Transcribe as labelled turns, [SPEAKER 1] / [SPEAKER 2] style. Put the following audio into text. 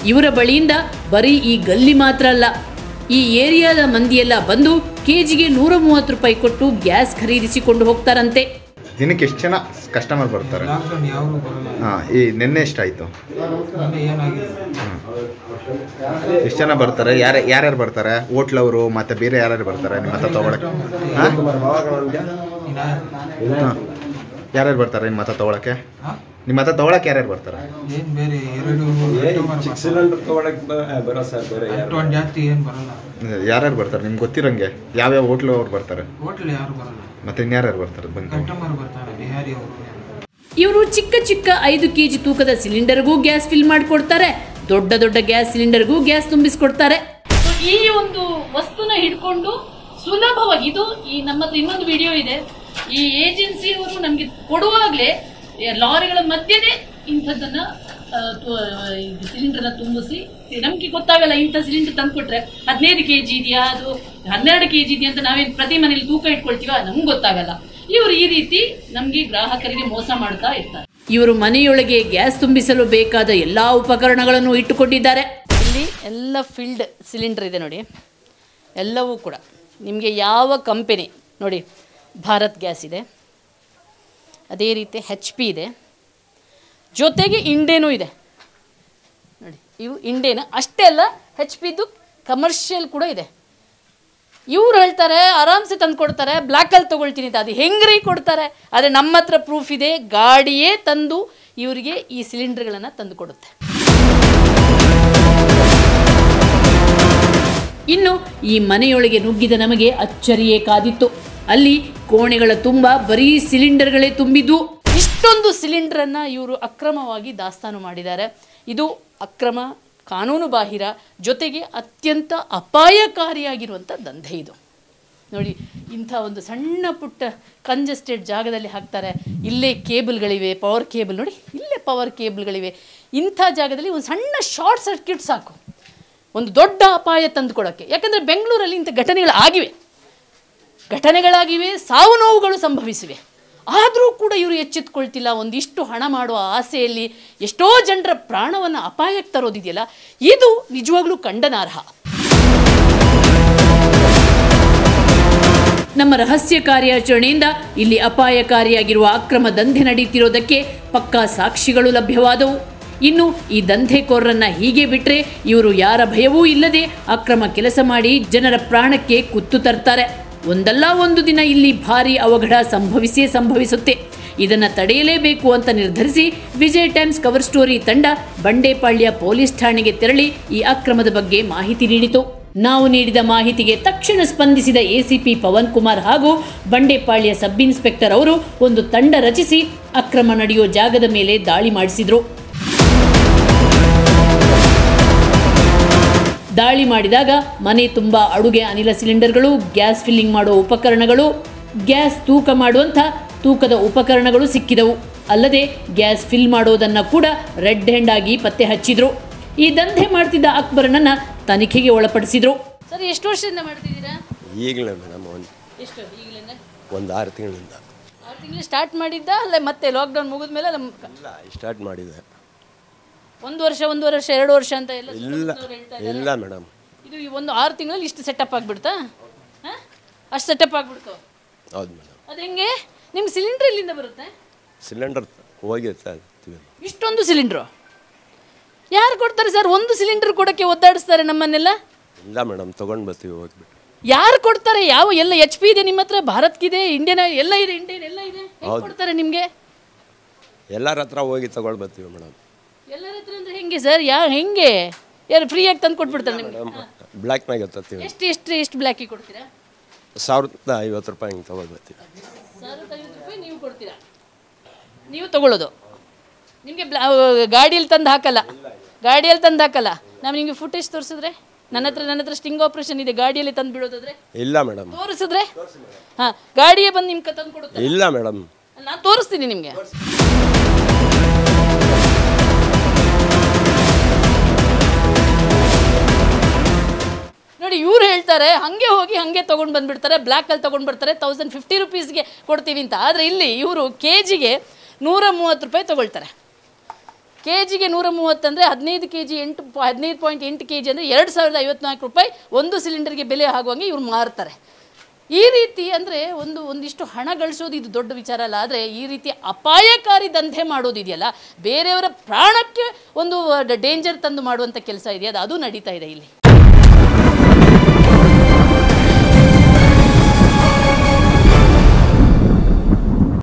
[SPEAKER 1] ಇವರ ಬಳಿಯಿಂದ ಬರೀ ಈ ಗಲ್ಲಿ ಮಾತ್ರ ಅಲ್ಲ ಈ ಏರಿಯಾದ ಮಂದಿಯೆಲ್ಲ ಬಂದು ಕೆಜಿಗೆ ನೂರ ಮೂವತ್ತು ರೂಪಾಯಿ ಕೊಟ್ಟು ಗ್ಯಾಸ್ ಖರೀದಿಸಿಕೊಂಡು ಹೋಗ್ತಾರಂತೆ
[SPEAKER 2] ದಿನಕ್ಕೆ ಎಷ್ಟು ಜನ ಕಸ್ಟಮರ್ ಬರ್ತಾರೆ
[SPEAKER 3] ಲಾಕ್ಡೌನ್ ಯಾರು ಬರಲ್ಲ
[SPEAKER 2] ಹಾಂ ಈ ನಿನ್ನೆ ಎಷ್ಟಾಯಿತು
[SPEAKER 3] ಮೊನ್ನೆ ಏನಾಗಿದೆ
[SPEAKER 2] ಎಷ್ಟು ಜನ ಬರ್ತಾರೆ ಯಾರು ಯಾರ್ಯಾರು ಬರ್ತಾರೆ ಹೋಟ್ಲವರು ಮತ್ತು ಬೇರೆ ಯಾರ್ಯಾರು ಬರ್ತಾರೆ ನಿಮ್ಮ ಹತ್ರ ತೊಗೊಳಕ್ಕೆ ಹಾಂ ಹಾಂ ಯಾರ್ಯಾರು ಬರ್ತಾರೆ ನಿಮ್ಮ ಹತ್ರ ತೊಗೊಳಕ್ಕೆ ನಿಮ್ಮ ಹತ್ರ ತೊಗೊಳಕ್ಕೆ ಯಾರ್ಯಾರು ಬರ್ತಾರೆ
[SPEAKER 3] ಏನ್ ಬೇರೆ ಎರಡು
[SPEAKER 4] ಚಿಕ್ಕ ಸಿಲಿಂಡರ್ ತಗೊಳಕ್ ಬರೋ ಸರ್ ಬೇರೆ ಯಾರು
[SPEAKER 3] ಅಷ್ಟೊಂದು ಜಾಸ್ತಿ ಏನ್ ಬರಲ್ಲ
[SPEAKER 2] ಯಾರ್ಯಾರು ಬರ್ತಾರೆ ನಿಮ್ಗೆ ಗೊತ್ತಿರಂಗೆ ಯಾವ್ಯಾವ ಹೋಟ್ಲು ಅವ್ರು ಬರ್ತಾರೆ
[SPEAKER 3] ಹೋಟ್ಲ್ ಯಾರು ಬರಲ್ಲ
[SPEAKER 2] ಮತ್ತೆ ಇನ್ಯಾರ್ಯಾರು ಬರ್ತಾರೆ ಬಂದು
[SPEAKER 3] ಕಸ್ಟಮರ್ ಬರ್ತಾರೆ ಬಿಹಾರಿ ಅವರು
[SPEAKER 1] ಇವರು ಚಿಕ್ಕ ಚಿಕ್ಕ ಐದು ಕೆಜಿ ತೂಕದ ಸಿಲಿಂಡರ್ಗೂ ಗ್ಯಾಸ್ ಫಿಲ್ ಮಾಡಿಕೊಡ್ತಾರೆ ದೊಡ್ಡ ದೊಡ್ಡ ಗ್ಯಾಸ್ ಸಿಲಿಂಡರ್ಗೂ ಗ್ಯಾಸ್ ತುಂಬಿಸ್ಕೊಡ್ತಾರೆ
[SPEAKER 5] ಈ ಒಂದು ವಸ್ತುನ ಹಿಡ್ಕೊಂಡು ಸುಲಭವಾಗಿ ಇದು ಈ ನಮ್ಮ ಹತ್ರ ಇನ್ನೊಂದು ವಿಡಿಯೋ ಇದೆ ಈ ಏಜೆನ್ಸಿಯವರು ನಮಗೆ ಕೊಡುವಾಗಲೇ ಲಾರಿಗಳ ಮಧ್ಯೆನೇ ಇಂಥದ್ದನ್ನ ಸಿಲಿಂಡರ್ನ ತುಂಬಿಸಿ ನಮ್ಗೆ ಗೊತ್ತಾಗಲ್ಲ ಇಂಥ ಸಿಲಿಂಡರ್ ತಂದ್ಕೊಟ್ರೆ ಹದಿನೈದು ಕೆ ಜಿ ಇದೆಯಾ ಅದು ಹನ್ನೆರಡು ಕೆ ಜಿ ಇದೆಯಾ ಅಂತ ನಾವೇನು ಪ್ರತಿ ಮನೇಲಿ ತೂಕ ಇಟ್ಕೊಳ್ತೀವ ನಮ್ಗೆ ಗೊತ್ತಾಗಲ್ಲ ಇವರು ಈ ರೀತಿ ನಮಗೆ ಗ್ರಾಹಕರಿಗೆ ಮೋಸ ಮಾಡ್ತಾ ಇರ್ತಾರೆ
[SPEAKER 1] ಇವರು ಮನೆಯೊಳಗೆ ಗ್ಯಾಸ್ ತುಂಬಿಸಲು ಬೇಕಾದ ಎಲ್ಲಾ ಉಪಕರಣಗಳನ್ನು ಇಟ್ಟುಕೊಂಡಿದ್ದಾರೆ
[SPEAKER 5] ಇಲ್ಲಿ ಎಲ್ಲ ಫಿಲ್ಡ್ ಸಿಲಿಂಡರ್ ಇದೆ ನೋಡಿ ಎಲ್ಲವೂ ಕೂಡ ನಿಮಗೆ ಯಾವ ಕಂಪೆನಿ ನೋಡಿ ಭಾರತ್ ಗ್ಯಾಸ್ ಇದೆ ಅದೇ ರೀತಿ ಹೆಚ್ ಪಿ ಇದೆ ಜೊತೆಗೆ ಇಂಡೇನೂ ಇದೆ ನೋಡಿ ಇವು ಇಂಡೇನ ಅಷ್ಟೇ ಅಲ್ಲ ಹೆಚ್ ಪಿದು ಕಮರ್ಷಿಯಲ್ ಕೂಡ ಇದೆ ಇವ್ರು ಹೇಳ್ತಾರೆ ಆರಾಮ್ಸೆ ತಂದು ಕೊಡ್ತಾರೆ ಬ್ಲ್ಯಾಕಲ್ಲಿ ತೊಗೊಳ್ತೀನಿ ಅಂತ ಅದು ಹೆಂಗ್ರಿ ಕೊಡ್ತಾರೆ ಆದರೆ ನಮ್ಮ ಹತ್ರ ಪ್ರೂಫ್ ಇದೆ ಗಾಡಿಯೇ ತಂದು ಇವರಿಗೆ ಈ ಸಿಲಿಂಡರ್ಗಳನ್ನು ತಂದು ಕೊಡುತ್ತೆ
[SPEAKER 1] ಇನ್ನು ಈ ಮನೆಯೊಳಗೆ ನುಗ್ಗಿದ ನಮಗೆ ಅಚ್ಚರಿಯೇ ಕಾದಿತ್ತು ಅಲ್ಲಿ ಕೋಣೆಗಳ ತುಂಬ ಬರೀ ಸಿಲಿಂಡರ್ಗಳೇ ತುಂಬಿದ್ದು
[SPEAKER 5] ಇಷ್ಟೊಂದು ಸಿಲಿಂಡರನ್ನು ಇವರು ಅಕ್ರಮವಾಗಿ ದಾಸ್ತಾನು ಮಾಡಿದ್ದಾರೆ ಇದು ಅಕ್ರಮ ಕಾನೂನು ಬಾಹಿರ ಜೊತೆಗೆ ಅತ್ಯಂತ ಅಪಾಯಕಾರಿಯಾಗಿರುವಂಥ ದಂಧೆ ಇದು ನೋಡಿ ಇಂಥ ಒಂದು ಸಣ್ಣ ಪುಟ್ಟ ಕಂಜಸ್ಟೆಡ್ ಜಾಗದಲ್ಲಿ ಹಾಕ್ತಾರೆ ಇಲ್ಲೇ ಕೇಬಲ್ಗಳಿವೆ ಪವರ್ ಕೇಬಲ್ ನೋಡಿ ಇಲ್ಲೇ ಪವರ್ ಕೇಬಲ್ಗಳಿವೆ ಇಂಥ ಜಾಗದಲ್ಲಿ ಒಂದು ಸಣ್ಣ ಶಾರ್ಟ್ ಸರ್ಕ್ಯೂಟ್ ಸಾಕು ಒಂದು ದೊಡ್ಡ ಅಪಾಯ ತಂದುಕೊಡೋಕ್ಕೆ ಯಾಕಂದರೆ ಬೆಂಗಳೂರಲ್ಲಿ ಇಂಥ ಘಟನೆಗಳು ಆಗಿವೆ ಘಟನೆಗಳಾಗಿವೆ ಸಾವು ನೋವುಗಳು ಸಂಭವಿಸಿವೆ ಆದರೂ ಕೂಡ ಇವರು ಎಚ್ಚೆತ್ಕೊಳ್ತಿಲ್ಲ ಒಂದಿಷ್ಟು ಹಣ ಮಾಡುವ ಆಸೆಯಲ್ಲಿ ಎಷ್ಟೋ ಜನರ ಪ್ರಾಣವನ್ನು ಅಪಾಯಕ್ಕೆ ತರೋದಿದೆಯಲ್ಲ ಇದು ನಿಜವಾಗ್ಲೂ ಖಂಡನಾರ್ಹ
[SPEAKER 1] ನಮ್ಮ ರಹಸ್ಯ ಕಾರ್ಯಾಚರಣೆಯಿಂದ ಇಲ್ಲಿ ಅಪಾಯಕಾರಿಯಾಗಿರುವ ಅಕ್ರಮ ದಂಧೆ ನಡೆಯುತ್ತಿರೋದಕ್ಕೆ ಪಕ್ಕಾ ಸಾಕ್ಷಿಗಳು ಲಭ್ಯವಾದವು ಇನ್ನು ಈ ದಂಧೆಕೋರರನ್ನ ಹೀಗೆ ಬಿಟ್ರೆ ಇವರು ಯಾರ ಭಯವೂ ಇಲ್ಲದೆ ಅಕ್ರಮ ಕೆಲಸ ಮಾಡಿ ಜನರ ಪ್ರಾಣಕ್ಕೆ ಕುತ್ತು ತರ್ತಾರೆ ಒಂದಲ್ಲ ಒಂದು ದಿನ ಇಲ್ಲಿ ಭಾರಿ ಅವಘಡ ಸಂಭವಿಸೇ ಸಂಭವಿಸುತ್ತೆ ಇದನ್ನು ತಡೆಯಲೇಬೇಕು ಅಂತ ನಿರ್ಧರಿಸಿ ವಿಜಯ್ ಟೈಮ್ಸ್ ಕವರ್ ಸ್ಟೋರಿ ತಂಡ ಬಂಡೇಪಾಳ್ಯ ಪೊಲೀಸ್ ಠಾಣೆಗೆ ತೆರಳಿ ಈ ಅಕ್ರಮದ ಬಗ್ಗೆ ಮಾಹಿತಿ ನೀಡಿತು ನಾವು ನೀಡಿದ ಮಾಹಿತಿಗೆ ತಕ್ಷಣ ಸ್ಪಂದಿಸಿದ ಎಸಿಪಿ ಪವನ್ ಕುಮಾರ್ ಹಾಗೂ ಬಂಡೇಪಾಳ್ಯ ಸಬ್ ಇನ್ಸ್ಪೆಕ್ಟರ್ ಅವರು ಒಂದು ತಂಡ ರಚಿಸಿ ಅಕ್ರಮ ನಡೆಯೋ ಜಾಗದ ಮೇಲೆ ದಾಳಿ ಮಾಡಿಸಿದ್ರು ದಾಳಿ ಮಾಡಿದಾಗ ಮನೆ ತುಂಬ ಅಡುಗೆ ಅನಿಲ ಸಿಲಿಂಡರ್ಗಳು ಗ್ಯಾಸ್ ಫಿಲ್ಲಿಂಗ್ ಮಾಡುವ ಉಪಕರಣಗಳು ಗ್ಯಾಸ್ ತೂಕ ಮಾಡುವಂಥ ತೂಕದ ಉಪಕರಣಗಳು ಸಿಕ್ಕಿದವು ಅಲ್ಲದೆ ಗ್ಯಾಸ್ ಫಿಲ್ ಮಾಡೋದನ್ನು ಕೂಡ ರೆಡ್ ಹ್ಯಾಂಡ್ ಆಗಿ ಪತ್ತೆ ಹಚ್ಚಿದ್ರು ಈ ದಂಧೆ ಮಾಡ್ತಿದ್ದ ಅಕ್ಬರನನ್ನ ತನಿಖೆಗೆ ಒಳಪಡಿಸಿದ್ರು
[SPEAKER 5] ಸರ್ ಎಷ್ಟು ವರ್ಷದಿಂದ ಮಾಡ್ತಿದ್ದೀರಾ
[SPEAKER 4] ಈಗಲೇ ಮೇಡಮ್ ಒಂದು
[SPEAKER 5] ಎಷ್ಟು ಈಗಲೇ
[SPEAKER 4] ಒಂದು ಆರು ತಿಂಗಳಿಂದ
[SPEAKER 5] ಆರು ತಿಂಗಳು ಸ್ಟಾರ್ಟ್ ಮಾಡಿದ್ದ ಅಲ್ಲ ಮತ್ತೆ ಲಾಕ್ಡೌನ್ ಮುಗಿದ ಮೇಲೆ
[SPEAKER 4] ಇಲ್ಲ ಸ್ಟಾರ್ಟ್ ಮಾಡಿದೆ
[SPEAKER 5] ಒಂದು ವರ್ಷ ಒಂದೂವರೆ ವರ್ಷ ಎರಡು ವರ್ಷ ಅಂತ ಎಲ್ಲ
[SPEAKER 4] ಇಲ್ಲ
[SPEAKER 5] ಸುತ್ತಮುತ್ತಲವ್ರು ಹೇಳ್ತಾ ಇದ್ದಾರೆ.
[SPEAKER 4] ಇಲ್ಲ ಮೇಡಮ್
[SPEAKER 5] ಇದು ಈ ಒಂದು ಆರು ತಿಂಗಳಲ್ಲಿ ಇಷ್ಟು ಸೆಟಪ್ ಆಗಿಬಿಡ್ತಾ ಹಾಂ ಅಷ್ಟು ಸೆಟಪ್ ಆಗಿಬಿಡ್ತು
[SPEAKER 4] ಹೌದು ಮೇಡಮ್
[SPEAKER 5] ಅದು ಹೆಂಗೆ ನಿಮ್ಗೆ ಸಿಲಿಂಡರ್ ಎಲ್ಲಿಂದ ಬರುತ್ತೆ
[SPEAKER 4] ಸಿಲಿಂಡರ್ ಹೋಗಿರ್ತಾ ಇರ್ತೀವಿ
[SPEAKER 5] ಇಷ್ಟೊಂದು ಸಿಲಿಂಡ್ರು ಯಾರು ಕೊಡ್ತಾರೆ ಸರ್ ಒಂದು ಸಿಲಿಂಡರ್ ಕೊಡೋಕ್ಕೆ ಒದ್ದಾಡಿಸ್ತಾರೆ ನಮ್ಮನ್ನೆಲ್ಲ
[SPEAKER 4] ಇಲ್ಲ ಮೇಡಮ್ ತೊಗೊಂಡು ಬರ್ತೀವಿ ಹೋಗ್ಬಿಟ್ಟು
[SPEAKER 5] ಯಾರು ಕೊಡ್ತಾರೆ ಯಾವ ಎಲ್ಲ ಎಚ್ ಪಿ ಇದೆ ನಿಮ್ಮ ಹತ್ರ ಭಾರತ್ಗಿದೆ ಇಂಡಿಯನ್ ಎಲ್ಲ ಇದೆ ಇಂಡಿಯನ್ ಎಲ್ಲ ಇದೆ ಹೆಂಗ್
[SPEAKER 4] ಹೌದು.
[SPEAKER 5] ಕೊಡ್ತಾರೆ ನಿಮಗೆ
[SPEAKER 4] ಎಲ್ಲರ ಹತ್ರ ಹೋಗಿ ತೊಗೊಂಡು ಬರ್ತೀವಿ ಮೇಡಮ್
[SPEAKER 5] ಎಲ್ಲರ ಹತ್ರ ಅಂದ್ರೆ ಹೆಂಗೆ ಸರ್ ಯಾ ಹೆಂಗೆ ಯಾರು ಫ್ರೀಯಾಗಿ ತಂದು ಕೊಟ್ಬಿಡ್ತಾರೆ ನಿಮಗೆ
[SPEAKER 4] ಮೇಡಮ್ ಬ್ಲ್ಯಾಕ್ನಾಗ ತರ್ತೀವಿ
[SPEAKER 5] ಎಷ್ಟು ಎಷ್ಟು ಎಷ್ಟು ಬ್ಲ್ಯಾಕಿಗೆ ಕೊಡ್ತೀರಾ
[SPEAKER 4] ಸಾವಿರದ ಐವತ್ತು ರೂಪಾಯಿ ಹಿಂಗೆ ತೊಗೊಂಡು ಬರ್ತೀವಿ
[SPEAKER 5] ಸಾವಿರದ ಐವತ್ತು ರೂಪಾಯಿ ನೀವು ಕೊಡ್ತೀರಾ ನೀವು ತಗೊಳ್ಳೋದು ನಿಮಗೆ ಬ್ಲಾ ಗಾಡಿಯಲ್ಲಿ ತಂದು ಹಾಕಲ್ಲ ಗಾಡಿಯಲ್ಲಿ ತಂದು ಹಾಕಲ್ಲ ನಾವು ನಿಮಗೆ ಫುಟೇಜ್ ತೋರಿಸಿದ್ರೆ ನನ್ನ ಹತ್ರ ನನ್ನ ಹತ್ರ ಸ್ಟಿಂಗ್ ಆಪ್ರೇಷನ್ ಇದೆ ಗಾಡಿಯಲ್ಲಿ ತಂದು ಬಿಡೋದಾದ್ರೆ
[SPEAKER 4] ಇಲ್ಲ ಮೇಡಮ್
[SPEAKER 5] ತೋರಿಸಿದ್ರೆ ಹಾಂ ಗಾಡಿಯೇ ಬಂದು ನಿಮ್ಗೆ ತಂದು ಕೊಡುತ್ತೆ
[SPEAKER 4] ಇಲ್ಲ ಮೇಡಮ್
[SPEAKER 5] ನಾನು ತೋರಿಸ್ತೀನಿ ನಿಮಗೆ ನೋಡಿ ಇವ್ರು ಹೇಳ್ತಾರೆ ಹಾಗೆ ಹೋಗಿ ಹಾಗೆ ತೊಗೊಂಡು ಬಂದುಬಿಡ್ತಾರೆ ಬ್ಲ್ಯಾಕಲ್ಲಿ ತೊಗೊಂಡು ಬರ್ತಾರೆ ತೌಸಂಡ್ ಫಿಫ್ಟಿ ರುಪೀಸ್ಗೆ ಕೊಡ್ತೀವಿ ಅಂತ ಆದರೆ ಇಲ್ಲಿ ಇವರು ಕೆ ಜಿಗೆ ನೂರ ಮೂವತ್ತು ರೂಪಾಯಿ ತೊಗೊಳ್ತಾರೆ ಕೆ ಜಿಗೆ ನೂರ ಮೂವತ್ತಂದರೆ ಹದಿನೈದು ಕೆ ಜಿ ಎಂಟು ಪ- ಹದಿನೈದು ಪಾಯಿಂಟ್ ಎಂಟು ಕೆ ಜಿ ಅಂದರೆ ಎರಡು ಸಾವಿರದ ಐವತ್ನಾಲ್ಕು ರೂಪಾಯಿ ಒಂದು ಸಿಲಿಂಡರ್ಗೆ ಬೆಲೆ ಆಗುವಂಗೆ ಇವ್ರು ಮಾರ್ತಾರೆ ಈ ರೀತಿ ಅಂದರೆ ಒಂದು ಒಂದಿಷ್ಟು ಹಣ ಗಳಿಸೋದು ಇದು ದೊಡ್ಡ ವಿಚಾರ ಅಲ್ಲ ಆದರೆ ಈ ರೀತಿ ಅಪಾಯಕಾರಿ ದಂಧೆ ಮಾಡೋದು ಇದೆಯಲ್ಲ ಬೇರೆಯವರ ಪ್ರಾಣಕ್ಕೆ ಒಂದು ಡೇಂಜರ್ ತಂದು ಮಾಡುವಂಥ ಕೆಲಸ ಇದೆಯಾ ಅದು ಅದು ನಡೀತಾ ಇದೆ ಇಲ್ಲಿ